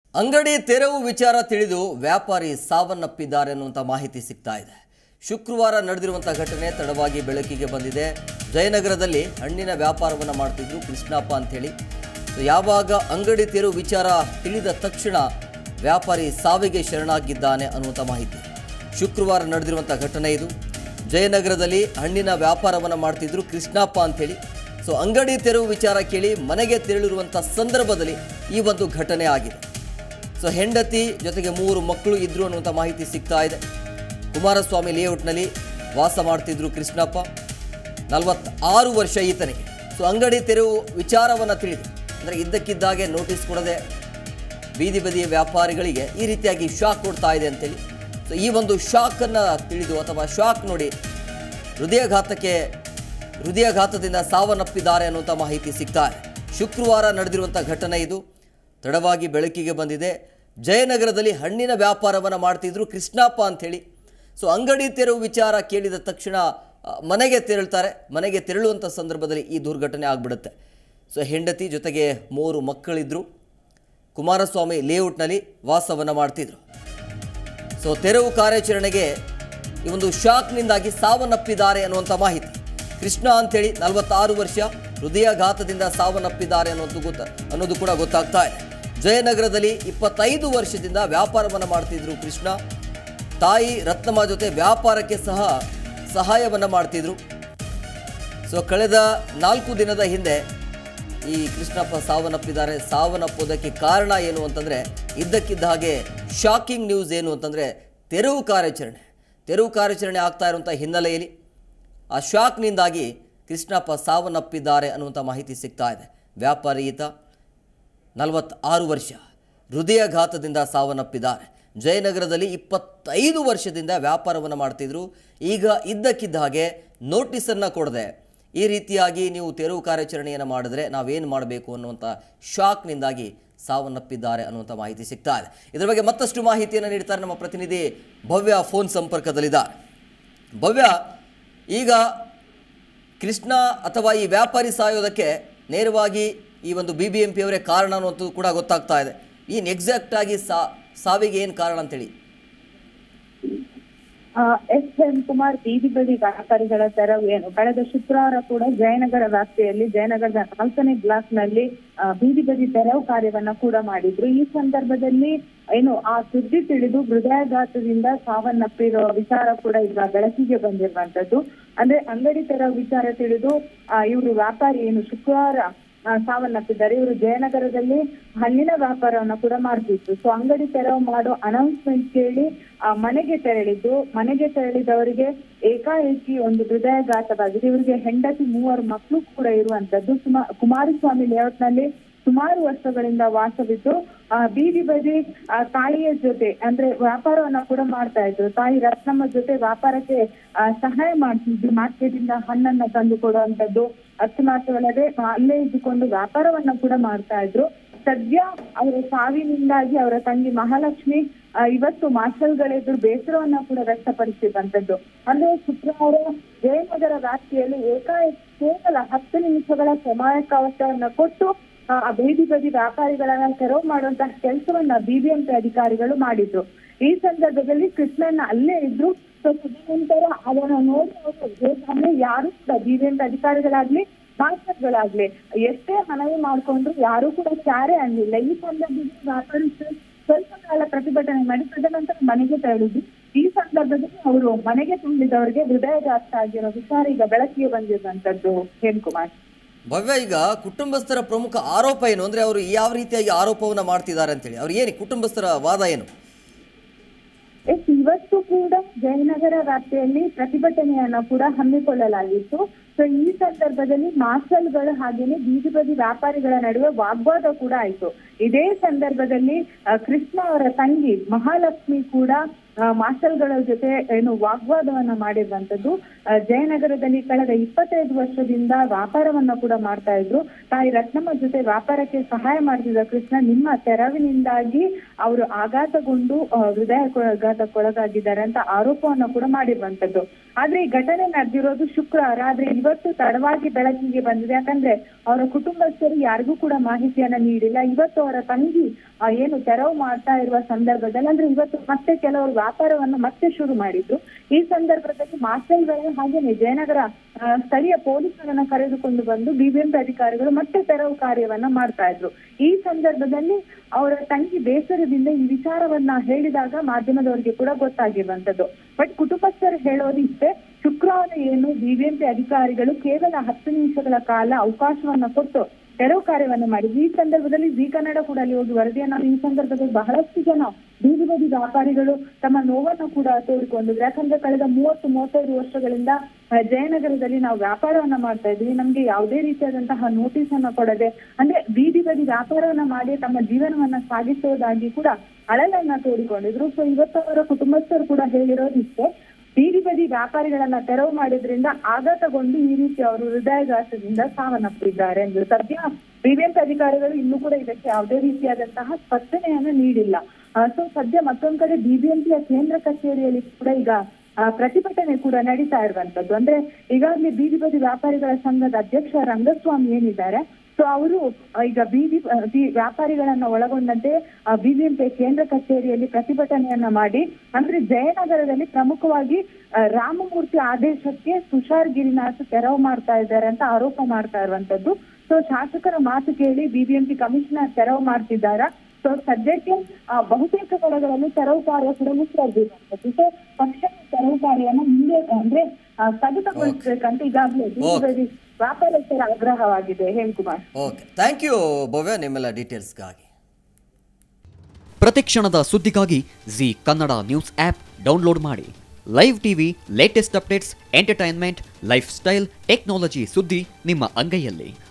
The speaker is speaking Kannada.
ಅಂಗಡಿ ತೆರವು ವಿಚಾರ ತಿಳಿದು ವ್ಯಾಪಾರಿ ಸಾವನ್ನಪ್ಪಿದ್ದಾರೆ ಅನ್ನುವಂಥ ಮಾಹಿತಿ ಸಿಗ್ತಾ ಇದೆ ಶುಕ್ರವಾರ ನಡೆದಿರುವಂಥ ಘಟನೆ ತಡವಾಗಿ ಬೆಳಕಿಗೆ ಬಂದಿದೆ ಜಯನಗರದಲ್ಲಿ ಹಣ್ಣಿನ ವ್ಯಾಪಾರವನ್ನು ಮಾಡ್ತಿದ್ರು ಕೃಷ್ಣಪ್ಪ ಅಂಥೇಳಿ ಸೊ ಯಾವಾಗ ಅಂಗಡಿ ತೆರವು ವಿಚಾರ ತಿಳಿದ ತಕ್ಷಣ ವ್ಯಾಪಾರಿ ಸಾವಿಗೆ ಶರಣಾಗಿದ್ದಾನೆ ಅನ್ನುವಂಥ ಮಾಹಿತಿ ಶುಕ್ರವಾರ ನಡೆದಿರುವಂಥ ಘಟನೆ ಇದು ಜಯನಗರದಲ್ಲಿ ಹಣ್ಣಿನ ವ್ಯಾಪಾರವನ್ನು ಮಾಡ್ತಿದ್ರು ಕೃಷ್ಣಪ್ಪ ಅಂಥೇಳಿ ಸೊ ಅಂಗಡಿ ತೆರವು ವಿಚಾರ ಕೇಳಿ ಮನೆಗೆ ತೆರಳಿರುವಂಥ ಸಂದರ್ಭದಲ್ಲಿ ಈ ಒಂದು ಘಟನೆ ಆಗಿದೆ ಸೊ ಹೆಂಡತಿ ಜೊತೆಗೆ ಮೂರು ಮಕ್ಕಳು ಇದ್ರು ಅನ್ನುವಂಥ ಮಾಹಿತಿ ಸಿಗ್ತಾ ಇದೆ ಕುಮಾರಸ್ವಾಮಿ ಲೇಔಟ್ನಲ್ಲಿ ವಾಸ ಮಾಡ್ತಿದ್ರು ಕೃಷ್ಣಪ್ಪ ನಲವತ್ತಾರು ವರ್ಷ ಈತನಿಗೆ ಸೊ ಅಂಗಡಿ ತೆರವು ವಿಚಾರವನ್ನು ತಿಳಿದು ಅಂದರೆ ಇದ್ದಕ್ಕಿದ್ದಾಗೆ ನೋಟಿಸ್ ಕೊಡದೆ ಬೀದಿ ಬದಿಯ ವ್ಯಾಪಾರಿಗಳಿಗೆ ಈ ರೀತಿಯಾಗಿ ಶಾಕ್ ಕೊಡ್ತಾ ಇದೆ ಅಂತೇಳಿ ಸೊ ಈ ಒಂದು ಶಾಕನ್ನು ತಿಳಿದು ಅಥವಾ ಶಾಕ್ ನೋಡಿ ಹೃದಯಘಾತಕ್ಕೆ ಹೃದಯಘಾತದಿಂದ ಸಾವನ್ನಪ್ಪಿದ್ದಾರೆ ಅನ್ನುವಂಥ ಮಾಹಿತಿ ಸಿಗ್ತಾ ಇದೆ ಶುಕ್ರವಾರ ನಡೆದಿರುವಂಥ ಘಟನೆ ಇದು ತಡವಾಗಿ ಬೆಳಕಿಗೆ ಬಂದಿದೆ ಜಯನಗರದಲ್ಲಿ ಹಣ್ಣಿನ ವ್ಯಾಪಾರವನ್ನು ಮಾಡ್ತಿದ್ರು ಕೃಷ್ಣಪ್ಪ ಅಂಥೇಳಿ ಸೊ ಅಂಗಡಿ ತೆರವು ವಿಚಾರ ಕೇಳಿದ ತಕ್ಷಣ ಆ, ಮನೆಗೆ ತೆರಳ್ತಾರೆ ಮನೆಗೆ ತೆರಳುವಂಥ ಸಂದರ್ಭದಲ್ಲಿ ಈ ದುರ್ಘಟನೆ ಆಗಿಬಿಡುತ್ತೆ ಸೊ ಹೆಂಡತಿ ಜೊತೆಗೆ ಮೂರು ಮಕ್ಕಳಿದ್ದರು ಕುಮಾರಸ್ವಾಮಿ ಲೇಔಟ್ನಲ್ಲಿ ವಾಸವನ್ನು ಮಾಡ್ತಿದ್ರು ಸೊ ತೆರವು ಕಾರ್ಯಾಚರಣೆಗೆ ಈ ಒಂದು ಶಾಕ್ನಿಂದಾಗಿ ಸಾವನ್ನಪ್ಪಿದ್ದಾರೆ ಅನ್ನುವಂಥ ಮಾಹಿತಿ ಕೃಷ್ಣ ಅಂಥೇಳಿ ನಲವತ್ತಾರು ವರ್ಷ ಹೃದಯಾಘಾತದಿಂದ ಸಾವನ್ನಪ್ಪಿದ್ದಾರೆ ಅನ್ನೋದು ಗೊತ್ತ ಅನ್ನೋದು ಕೂಡ ಗೊತ್ತಾಗ್ತಾ ಇದೆ ಜಯನಗರದಲ್ಲಿ ಇಪ್ಪತ್ತೈದು ವರ್ಷದಿಂದ ವ್ಯಾಪಾರವನ್ನು ಮಾಡ್ತಿದ್ರು ಕೃಷ್ಣ ತಾಯಿ ರತ್ನಮ್ಮ ಜೊತೆ ವ್ಯಾಪಾರಕ್ಕೆ ಸಹ ಸಹಾಯವನ್ನು ಮಾಡ್ತಿದ್ರು ಸೊ ಕಳೆದ ನಾಲ್ಕು ದಿನದ ಹಿಂದೆ ಈ ಕೃಷ್ಣಪ್ಪ ಸಾವನ್ನಪ್ಪಿದ್ದಾರೆ ಸಾವನ್ನಪ್ಪೋದಕ್ಕೆ ಕಾರಣ ಏನು ಅಂತಂದರೆ ಇದ್ದಕ್ಕಿದ್ದ ಹಾಗೆ ಶಾಕಿಂಗ್ ನ್ಯೂಸ್ ಏನು ಅಂತಂದರೆ ತೆರವು ಕಾರ್ಯಾಚರಣೆ ತೆರವು ಕಾರ್ಯಾಚರಣೆ ಆಗ್ತಾ ಇರುವಂಥ ಹಿನ್ನೆಲೆಯಲ್ಲಿ ಆ ಶಾಕ್ನಿಂದಾಗಿ ಕೃಷ್ಣಪ್ಪ ಸಾವನ್ನಪ್ಪಿದ್ದಾರೆ ಅನ್ನುವಂಥ ಮಾಹಿತಿ ಸಿಗ್ತಾ ಇದೆ ವ್ಯಾಪಾರಿ ಈತ ನಲವತ್ತಾರು ವರ್ಷ ಹೃದಯಘಾತದಿಂದ ಸಾವನ್ನಪ್ಪಿದ್ದಾರೆ ಜಯನಗರದಲ್ಲಿ ಇಪ್ಪತ್ತೈದು ವರ್ಷದಿಂದ ವ್ಯಾಪಾರವನ್ನು ಮಾಡ್ತಿದ್ರು ಈಗ ಇದ್ದಕ್ಕಿದ್ದ ಹಾಗೆ ನೋಟಿಸನ್ನು ಕೊಡದೆ ಈ ರೀತಿಯಾಗಿ ನೀವು ತೆರವು ಕಾರ್ಯಾಚರಣೆಯನ್ನು ಮಾಡಿದ್ರೆ ನಾವೇನು ಮಾಡಬೇಕು ಅನ್ನುವಂಥ ಶಾಕ್ನಿಂದಾಗಿ ಸಾವನ್ನಪ್ಪಿದ್ದಾರೆ ಅನ್ನುವಂಥ ಮಾಹಿತಿ ಸಿಗ್ತಾ ಇದೆ ಇದರ ಬಗ್ಗೆ ಮತ್ತಷ್ಟು ಮಾಹಿತಿಯನ್ನು ನೀಡ್ತಾರೆ ನಮ್ಮ ಪ್ರತಿನಿಧಿ ಭವ್ಯ ಫೋನ್ ಸಂಪರ್ಕದಲ್ಲಿದ್ದಾರೆ ಭವ್ಯ ಈಗ ಕೃಷ್ಣ ಅಥವಾ ಈ ವ್ಯಾಪಾರಿ ಸಾಯೋದಕ್ಕೆ ನೇರವಾಗಿ ಈ ಒಂದು ಬಿ ಬಿ ಎಂ ಪಿ ಅವರೇ ಕಾರಣ ಅನ್ನುವಂಥದ್ದು ಕೂಡ ಗೊತ್ತಾಗ್ತಾ ಇದೆ ಏನು ಎಕ್ಸಾಕ್ಟ್ ಆಗಿ ಸಾ ಸಾವಿಗೆ ಏನು ಕಾರಣ ಅಂತೇಳಿ ಎಸ್ ಎಂ ಕುಮಾರ್ ಬೀದಿ ಬದಿ ವ್ಯಾಪಾರಿಗಳ ತೆರವು ಏನು ಕಳೆದ ಶುಕ್ರವಾರ ಕೂಡ ಜಯನಗರ ವ್ಯಾಪ್ತಿಯಲ್ಲಿ ಜಯನಗರದ ನಾಲ್ಕನೇ ಬ್ಲಾಕ್ ನಲ್ಲಿ ಆ, ಬೀದಿ ಬದಿ ತೆರವು ಕಾರ್ಯವನ್ನ ಕೂಡ ಮಾಡಿದ್ರು ಈ ಸಂದರ್ಭದಲ್ಲಿ ಏನು ಆ ಸುದ್ದಿ ತಿಳಿದು ಹೃದಯಾಘಾತದಿಂದ ಸಾವನ್ನಪ್ಪಿರೋ ವಿಚಾರ ಕೂಡ ಈಗ ಬೆಳಕಿಗೆ ಬಂದಿರುವಂತದ್ದು ಅಂದ್ರೆ ಅಂಗಡಿ ತೆರವು ವಿಚಾರ ತಿಳಿದು ಇವರು ವ್ಯಾಪಾರಿ ಏನು ಶುಕ್ರವಾರ ಆ, ಸಾವನ್ನಪ್ಪಿದ್ದಾರೆ ಇವರು ಜಯನಗರದಲ್ಲಿ ಹಣ್ಣಿನ ವ್ಯಾಪಾರವನ್ನ ಕೂಡ ಮಾಡ್ತಿದ್ರು ಸೊ ಅಂಗಡಿ ತೆರವು ಮಾಡೋ ಅನೌನ್ಸ್ಮೆಂಟ್ ಕೇಳಿ ಆ, ಮನೆಗೆ ತೆರಳಿದ್ದು ಮನೆಗೆ ತೆರಳಿದವರಿಗೆ ಏಕಾಏಕಿ ಒಂದು ಹೃದಯಾಘಾತವಾಗಿದೆ ಇವರಿಗೆ ಹೆಂಡತಿ ಮೂವರು ಮಕ್ಕಳು ಕೂಡ ಇರುವಂತದ್ದು ಸುಮಾ ಕುಮಾರಸ್ವಾಮಿ ಲೇಔಟ್ ನಲ್ಲಿ ಸುಮಾರು ವರ್ಷಗಳಿಂದ ವಾಸವಿದ್ದು ಆ, ಬೀದಿ ಬದಿ ಆ, ತಾಯಿಯ ಜೊತೆ ಅಂದ್ರೆ ವ್ಯಾಪಾರವನ್ನ ಕೂಡ ಮಾಡ್ತಾ ಇದ್ರು ತಾಯಿ ರತ್ನಮ್ಮ ಜೊತೆ ವ್ಯಾಪಾರಕ್ಕೆ ಆ, ಸಹಾಯ ಮಾಡ್ತಿದ್ರು ಮಾರ್ಕೆಟ್ ಇಂದ ಹಣ್ಣನ್ನ ತಂದು ಕೊಡುವಂತದ್ದು ಅಷ್ಟು ಮಾತ್ರವಲ್ಲದೆ ಅಲ್ಲೇ ಇದ್ದುಕೊಂಡು ವ್ಯಾಪಾರವನ್ನ ಕೂಡ ಮಾಡ್ತಾ ಇದ್ರು ಸದ್ಯ ಅವರ ಸಾವಿನಿಂದಾಗಿ ಅವರ ತಂಗಿ ಮಹಾಲಕ್ಷ್ಮಿ ಆ, ಇವತ್ತು ಮಾರ್ಷಲ್ಗಳೆದುರು ಬೇಸರವನ್ನ ಕೂಡ ವ್ಯಕ್ತಪಡಿಸಿದಂತದ್ದು ಅಂದ್ರೆ ಶುಕ್ರವಾರ ಜಯನಗರ ವ್ಯಾಪ್ತಿಯಲ್ಲಿ ಏಕಾಏಕಿ ಕೇವಲ ಹತ್ತು ನಿಮಿಷಗಳ ಸಮಯಾವಕಾಶವನ್ನ ಕೊಟ್ಟು ಆ, ಆ ಬೀದಿ ಬದಿ ವ್ಯಾಪಾರಿಗಳನ್ನ ತೆರವು ಮಾಡುವಂತಹ ಕೆಲಸವನ್ನ ಬಿಬಿಎಂಪಿ ಅಧಿಕಾರಿಗಳು ಮಾಡಿದ್ರು ಈ ಸಂದರ್ಭದಲ್ಲಿ ಕೃಷ್ಣನ್ನ ಅಲ್ಲೇ ಇದ್ರು ಸೊ ತದನಂತರ ಅದನ್ನ ನೋಡಿ ಅವರು ಅಂದ್ರೆ ಯಾರು ಕೂಡ ಬಿಬಿಎಂಪಿ ಅಧಿಕಾರಿಗಳಾಗ್ಲಿ ಮಾಸ್ಟರ್ಗಳಾಗ್ಲಿ ಎಷ್ಟೇ ಮನವಿ ಮಾಡ್ಕೊಂಡ್ರು ಯಾರು ಕೂಡ ಕ್ಯಾರೆ ಅನ್ನಿಲ್ಲ ಈ ಸಂದರ್ಭದಲ್ಲಿ ವ್ಯಾಪಾರಸ್ಥರು ಸ್ವಲ್ಪ ಕಾಲ ಪ್ರತಿಭಟನೆ ಮಾಡಿ ತದನಂತರ ಮನೆಗೆ ತೆರಳಿದ್ರು ಈ ಸಂದರ್ಭದಲ್ಲಿ ಅವರು ಮನೆಗೆ ತುಂಬಿದವರಿಗೆ ಹೃದಯಘಾತ ಆಗಿರೋ ವಿಚಾರ ಈಗ ಬೆಳಕಿಗೆ ಬಂದಿರುವಂತದ್ದು ಹೇಮಕುಮಾರ್ ಭವ್ಯ ಈಗ ಕುಟುಂಬಸ್ಥರ ಪ್ರಮುಖ ಆರೋಪ ಏನು ಅಂದರೆ ಅವರು ಯಾವ ರೀತಿಯಾಗಿ ಆರೋಪವನ್ನು ಮಾಡ್ತಿದ್ದಾರೆ ಅಂತೇಳಿ ಅವ್ರು ಏನು ಕುಟುಂಬಸ್ಥರ ವಾದ ಏನು ಎಸ್ ಇವತ್ತು ಕೂಡ ಜಯನಗರ ವ್ಯಾಪ್ತಿಯಲ್ಲಿ ಪ್ರತಿಭಟನೆಯನ್ನ ಕೂಡ ಹಮ್ಮಿಕೊಳ್ಳಲಾಗಿತ್ತು ಸೊ ಈ ಸಂದರ್ಭದಲ್ಲಿ ಮಾರ್ಷಲ್ಗಳು ಹಾಗೇನೆ ಬೀದಿ ಬದಿ ವ್ಯಾಪಾರಿಗಳ ನಡುವೆ ವಾಗ್ವಾದ ಕೂಡ ಆಯ್ತು ಇದೇ ಸಂದರ್ಭದಲ್ಲಿ ಆ, ಕೃಷ್ಣ ಅವರ ತಂಗಿ ಮಹಾಲಕ್ಷ್ಮಿ ಕೂಡ ಆ, ಮಾರ್ಷಲ್ಗಳ ಜೊತೆ ಏನು ವಾಗ್ವಾದವನ್ನ ಮಾಡಿರುವಂತದ್ದು ಆ, ಜಯನಗರದಲ್ಲಿ ಕಳೆದ ಇಪ್ಪತ್ತೈದು ವರ್ಷದಿಂದ ವ್ಯಾಪಾರವನ್ನ ಕೂಡ ಮಾಡ್ತಾ ಇದ್ರು ತಾಯಿ ರತ್ನಮ್ಮ ಜೊತೆ ವ್ಯಾಪಾರಕ್ಕೆ ಸಹಾಯ ಮಾಡ್ತಿದ್ದ ಕೃಷ್ಣ ನಿಮ್ಮ ತೆರವಿನಿಂದಾಗಿ ಅವರು ಆಘಾತಗೊಂಡು ಆ, ಹೃದಯಾಘಾತಕ್ಕೊಳಗಾಗಿದ್ದಾರೆ ಅಂತ ಆರೋಪವನ್ನ ಕೂಡ ಮಾಡಿರುವಂತದ್ದು ಆದ್ರೆ ಈ ಘಟನೆ ನಡೆದಿರೋದು ಶುಕ್ರವಾರ ಆದ್ರೆ ಇವತ್ತು ತಡವಾಗಿ ಬೆಳಕಿಗೆ ಬಂದಿದೆ ಯಾಕಂದ್ರೆ ಅವರ ಕುಟುಂಬಸ್ಥರು ಯಾರಿಗೂ ಕೂಡ ಮಾಹಿತಿಯನ್ನ ನೀಡಿಲ್ಲ ಇವತ್ತು ಅವರ ತಂಗಿ ಆ, ಏನು ತೆರವು ಮಾಡ್ತಾ ಇರುವ ಸಂದರ್ಭದಲ್ಲಿ ಅಂದ್ರೆ ಇವತ್ತು ಮತ್ತೆ ಕೆಲವರು ವ್ಯಾಪಾರವನ್ನು ಮತ್ತೆ ಶುರು ಮಾಡಿದ್ರು ಈ ಸಂದರ್ಭದಲ್ಲಿ ಮಾರ್ಷಲ್ಗಳು ಹಾಗೇನೆ ಜಯನಗರ ಆ, ಸ್ಥಳೀಯ ಪೊಲೀಸರನ್ನ ಕರೆದುಕೊಂಡು ಬಂದು ಬಿಬಿಎಂಪಿ ಅಧಿಕಾರಿಗಳು ಮತ್ತೆ ತೆರವು ಕಾರ್ಯವನ್ನ ಮಾಡ್ತಾ ಇದ್ರು ಈ ಸಂದರ್ಭದಲ್ಲಿ ಅವರ ತಂಗಿ ಬೇಸರದಿಂದ ಈ ವಿಚಾರವನ್ನ ಹೇಳಿದಾಗ ಮಾಧ್ಯಮದವರಿಗೆ ಕೂಡ ಗೊತ್ತಾಗಿರುವಂತದ್ದು ಬಟ್ ಕುಟುಂಬಸ್ಥರು ಹೇಳೋದು ಇಷ್ಟೇ ಶುಕ್ರವಾರ ಏನು ಬಿಬಿಎಂಪಿ ಅಧಿಕಾರಿಗಳು ಕೇವಲ ಹತ್ತು ನಿಮಿಷಗಳ ಕಾಲ ಅವಕಾಶವನ್ನ ಕೊಟ್ಟು ತೆರವು ಕಾರ್ಯವನ್ನ ಮಾಡಿದ್ರು ಈ ಸಂದರ್ಭದಲ್ಲಿ ಜಿ ಕನ್ನಡ ಕೂಡ ಅಲ್ಲಿ ಹೋಗಿ ವರದಿಯನ್ನ ಈ ಸಂದರ್ಭದಲ್ಲಿ ಬಹಳಷ್ಟು ಜನ ಬೀದಿ ಬದಿ ವ್ಯಾಪಾರಿಗಳು ತಮ್ಮ ನೋವನ್ನ ಕೂಡ ತೋಡಿಕೊಂಡಿದ್ರು ಯಾಕಂದ್ರೆ ಕಳೆದ ಮೂವತ್ತು ಮೂವತ್ತೈದು ವರ್ಷಗಳಿಂದ ಆ, ಜಯನಗರದಲ್ಲಿ ನಾವು ವ್ಯಾಪಾರವನ್ನ ಮಾಡ್ತಾ ಇದ್ವಿ ನಮ್ಗೆ ಯಾವುದೇ ರೀತಿಯಾದಂತಹ ನೋಟಿಸ್ ಅನ್ನ ಕೊಡದೆ ಅಂದ್ರೆ ಬೀದಿ ಬದಿ ವ್ಯಾಪಾರವನ್ನ ಮಾಡಿ ತಮ್ಮ ಜೀವನವನ್ನ ಸಾಗಿಸೋದಾಗಿ ಕೂಡ ಅಳಲನ್ನ ತೋಡಿಕೊಂಡಿದ್ರು ಸೊ ಇವತ್ತು ಅವರ ಕುಟುಂಬಸ್ಥರು ಕೂಡ ಹೇಳಿರೋದಿಷ್ಟೇ ಬೀದಿ ಬದಿ ವ್ಯಾಪಾರಿಗಳನ್ನ ತೆರವು ಮಾಡಿದ್ರಿಂದ ಆಘಾತಗೊಂಡು ಈ ರೀತಿ ಅವರು ಹೃದಯಾಘಾತದಿಂದ ಸಾವನ್ನಪ್ಪಿದ್ದಾರೆ ಎಂದು ಸದ್ಯ ಬಿಬಿಎಂಪಿ ಅಧಿಕಾರಿಗಳು ಇನ್ನೂ ಕೂಡ ಇದಕ್ಕೆ ಯಾವುದೇ ರೀತಿಯಾದಂತಹ ಸ್ಪಷ್ಟನೆಯನ್ನು ನೀಡಿಲ್ಲ ಸೊ ಸದ್ಯ ಮತ್ತೊಂದ್ ಕಡೆ ಬಿಬಿಎಂಪಿಯ ಕೇಂದ್ರ ಕಚೇರಿಯಲ್ಲಿ ಕೂಡ ಈಗ ಆ, ಪ್ರತಿಭಟನೆ ಕೂಡ ನಡೀತಾ ಇರುವಂತದ್ದು ಅಂದ್ರೆ ಈಗಾಗಲೇ ಬೀದಿ ಬದಿ ವ್ಯಾಪಾರಿಗಳ ಸಂಘದ ಅಧ್ಯಕ್ಷ ರಂಗಸ್ವಾಮಿ ಏನಿದ್ದಾರೆ ಸೊ ಅವರು ಈಗ ಬೀದಿ ಆ, ಬಿ- ವ್ಯಾಪಾರಿಗಳನ್ನ ಒಳಗೊಂಡಂತೆ ಬಿಬಿಎಂಪಿ ಕೇಂದ್ರ ಕಚೇರಿಯಲ್ಲಿ ಪ್ರತಿಭಟನೆಯನ್ನ ಮಾಡಿ ಅಂದ್ರೆ ಜಯನಗರದಲ್ಲಿ ಪ್ರಮುಖವಾಗಿ ಆ, ರಾಮಮೂರ್ತಿ ಆದೇಶಕ್ಕೆ ತುಷಾರ್ ಗಿರಿನಾಥ್ ತೆರವು ಮಾಡ್ತಾ ಇದ್ದಾರೆ ಅಂತ ಆರೋಪ ಮಾಡ್ತಾ ಇರುವಂತದ್ದು ಸೊ ಶಾಸಕರ ಮಾತು ಕೇಳಿ ಬಿಬಿಎಂಪಿ ಕಮಿಷನರ್ ತೆರವು ಮಾಡ್ತಿದ್ದಾರಾ ಸೊ ಸದ್ಯಕ್ಕೆ ಆ, ಬಹುತೇಕ ಕಡೆಗಳಲ್ಲಿ ತೆರವು ಕಾರ್ಯ ಕೂಡ ಮುಚ್ಚಲಾಗಿರುವಂತದ್ದು ಸೊ ಪಕ್ಷ ತೆರವು ಕಾರ್ಯನ ಮುಂದೆ ಅಂದ್ರೆ ಆ, ಸ್ಥಗಿತಗೊಳಿಸಬೇಕಂತ ಈಗಾಗಲೇ ಬೀದಿ ಬದಿ ವ್ಯಾಪಾರಸ್ಥರ ಆಗ್ರಹವಾಗಿದೆ Hemakumar okay thank you Bhavya ನಿಮ್ಮೆಲ್ಲ ಡೀಟೇಲ್ಸ್ಗಾಗಿ ಪ್ರತಿಕ್ಷಣದ ಸುದ್ದಿಗಾಗಿ Zee Kannada news app download ಮಾಡಿ live TV latest updates entertainment lifestyle technology ಸುದ್ದಿ ನಿಮ್ಮ ಅಂಗೈಯಲ್ಲಿ